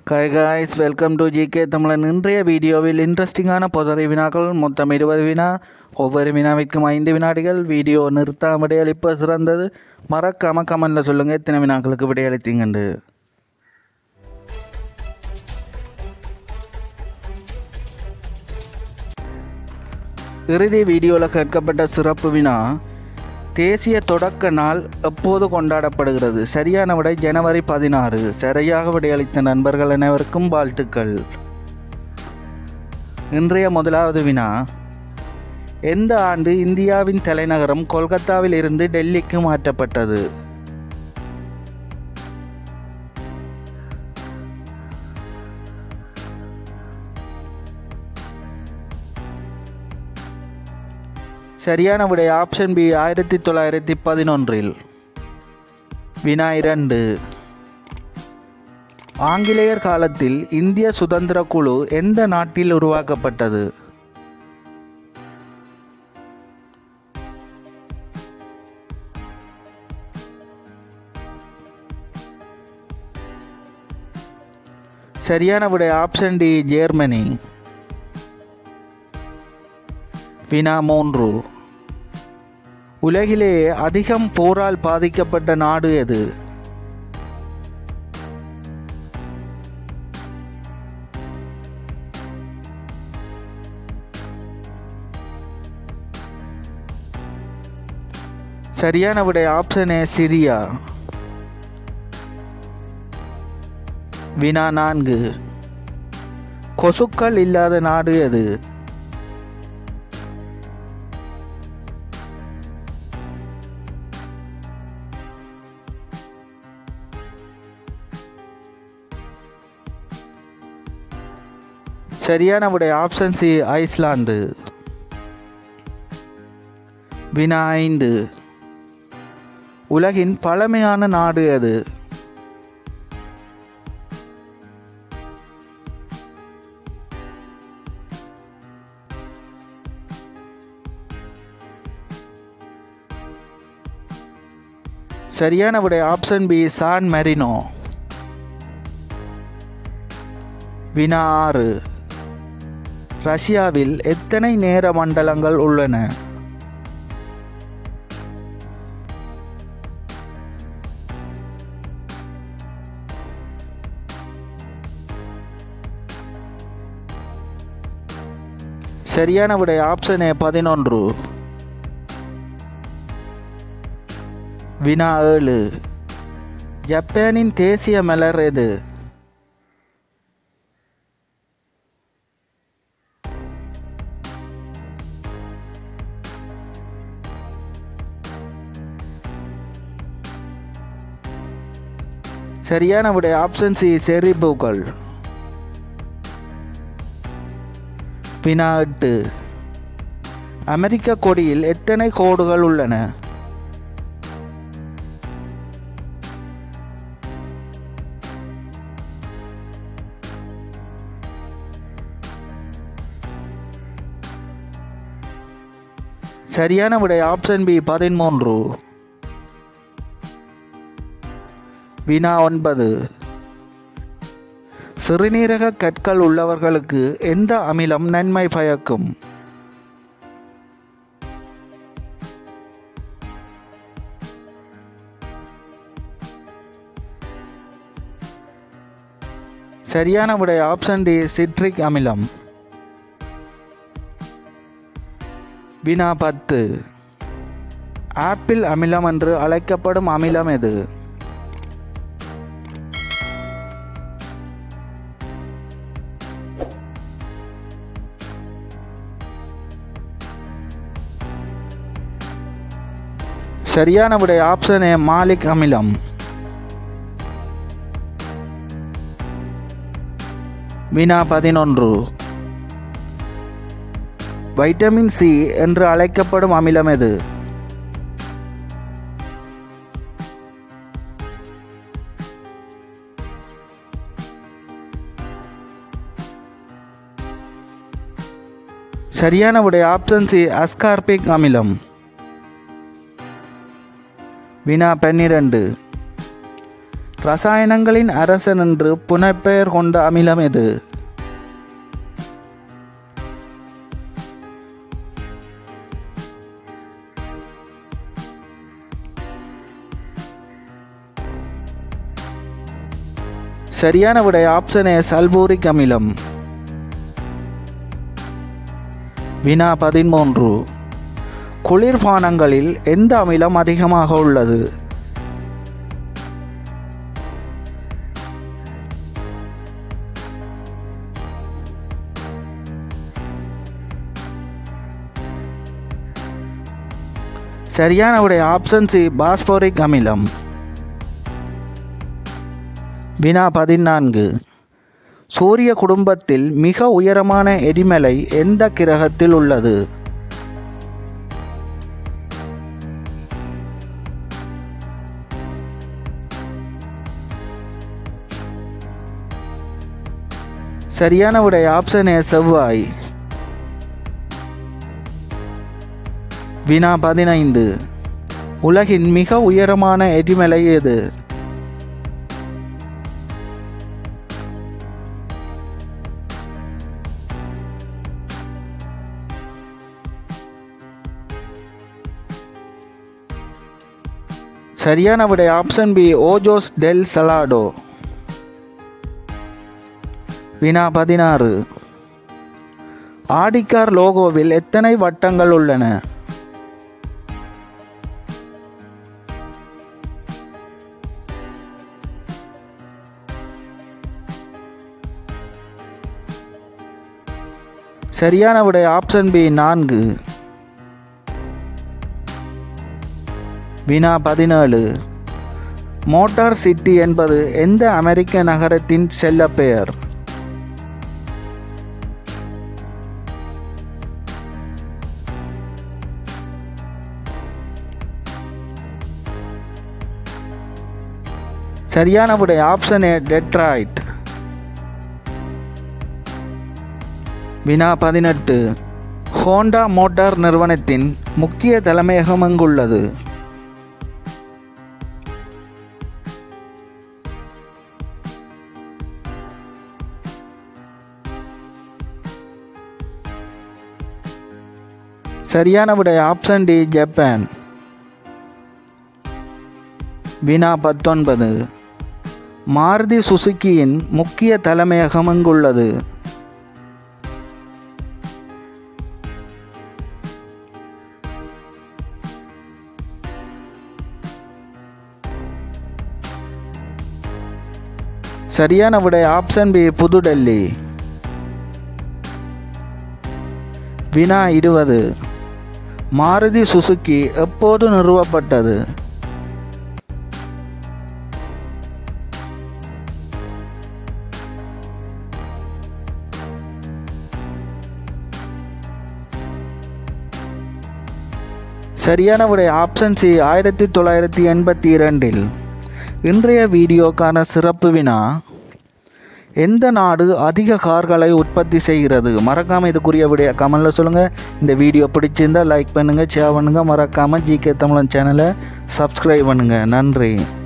hi guys welcome to GK Tamilan இன்றைய வீடியோவில் இன்ட்ரெஸ்டிங்கான பொதறை வினாக்கள் மொத்தம் இருபது வினா ஒவ்வொரு வினாவிற்கும் ஐந்து வினாடிகள் வீடியோ நிறுத்தாம விடையளிப்ப சிறந்தது மறக்காம கமெண்டில் சொல்லுங்கள் எத்தனை வினாக்களுக்கு விடையளித்தீங்கண்டு இறுதி வீடியோவில் கேட்கப்பட்ட சிறப்பு வினா தேசிய தொடக்க நாள் எப்போது கொண்டாடப்படுகிறது சரியான விடை ஜனவரி பதினாறு சரியாக விடையளித்த நண்பர்கள் அனைவருக்கும் வாழ்த்துக்கள் இன்றைய முதலாவது வினா எந்த ஆண்டு இந்தியாவின் தலைநகரம் கொல்கத்தாவில் இருந்து டெல்லிக்கு மாற்றப்பட்டது சரியான விடை ஆப்ஷன் பி ஆயிரத்தி தொள்ளாயிரத்தி பதினொன்றில் வினா இரண்டு ஆங்கிலேயர் காலத்தில் இந்திய சுதந்திர குழு எந்த நாட்டில் உருவாக்கப்பட்டது சரியான விடை ஆப்ஷன் டி ஜெர்மனி வினா மூன்று உலகிலேயே அதிகம் போரால் பாதிக்கப்பட்ட நாடு எது சரியான விடை ஆப்ஷன் ஏ சிரியா வினா நான்கு கொசுக்கள் இல்லாத நாடு எது சரியான விடை ஆப்ஷன் சி ஐஸ்லாந்து வினா ஐந்து உலகின் பழமையான நாடு அது சரியான விடை ஆப்ஷன் பி சான் மெரினோ வினா ஆறு ரஷ்யாவில் எத்தனை நேர மண்டலங்கள் உள்ளன சரியான விடை ஆப்ஷன் ஏ பதினொன்று வினா ஏழு ஜப்பானின் தேசிய மலர் எது சரியான விடை ஆப்ஷன் சி செர்ரி பூக்கள் வினா எட்டு அமெரிக்க கொடியில் எத்தனை கோடுகள் உள்ளன சரியான விடை ஆப்ஷன் பி பதிமூன்று வினா ஒன்பது சிறுநீரக கற்கள் உள்ளவர்களுக்கு எந்த அமிலம் நன்மை பயக்கும் சரியான விடை ஆப்ஷன் டி சிட்ரிக் அமிலம் வினா பத்து ஆப்பிள் அமிலம் என்று அழைக்கப்படும் அமிலம் எது சரியான விடை ஆப்ஷன் ஏ மாலிக் அமிலம் வினா பதினொன்று வைட்டமின் சி என்று அழைக்கப்படும் அமிலம் எது சரியான விடை ஆப்ஷன் சி அஸ்கார்பிக் அமிலம் வினா பன்னிரண்டு ரசாயனங்களின் அரசன் என்று புனைப்பெயர் கொண்ட அமிலம் எது சரியான விடை ஆப்ஷன் ஏ சல்பூரிக் அமிலம் வினா பதிமூன்று குளிர்பானங்களில் எந்த அமிலம் அதிகமாக உள்ளது சரியான விடை ஆப்ஷன் சி பாஸ்போரிக் அமிலம் வினா பதினான்கு சூரிய குடும்பத்தில் மிக உயரமான எரிமலை எந்த கிரகத்தில் உள்ளது சரியான விடை ஆப்ஷன் ஏ செவ்வாய் வினா பதினைந்து உலகின் மிக உயரமான எரிமலை எது சரியான விடை option B Ojos del Salado வினா பதினாறு ஆடிக்கார் லோகோவில் எத்தனை வட்டங்கள் உள்ளன சரியான விடை ஆப்ஷன் பி நான்கு வினா பதினேழு மோட்டார் சிட்டி என்பது எந்த அமெரிக்க நகரத்தின் செல்ல பெயர் சரியான விடை ஆப்ஷன் ஏ டெட்ராய்ட் வினா பதினெட்டு ஹோண்டா மோட்டார் நிறுவனத்தின் முக்கிய தலைமையகம் எங்குள்ளது சரியான விடை ஆப்ஷன் டி ஜப்பான் வினா பத்தொன்பது மாருதி சுசுக்கியின் முக்கிய தலைமையகம் எங்குள்ளது சரியான விடை ஆப்ஷன் பி புதுடெல்லி வினா இருபது மாருதி சுசுக்கி எப்போது நிறுவப்பட்டது சரியான விடை ஆப்ஷன் சி ஆயிரத்தி தொள்ளாயிரத்தி எண்பத்தி இரண்டில் இன்றைய வீடியோக்கான சிறப்பு வினா எந்த நாடு அதிக கார்களை உற்பத்தி செய்கிறது மறக்காமல் இதுக்குரிய விடைய கமெண்டில் சொல்லுங்கள் இந்த வீடியோ பிடிச்சிருந்தால் லைக் பண்ணுங்கள் ஷேர் பண்ணுங்கள் மறக்காமல் ஜிகே தமிழன் சேனலை சப்ஸ்கிரைப் பண்ணுங்கள் நன்றி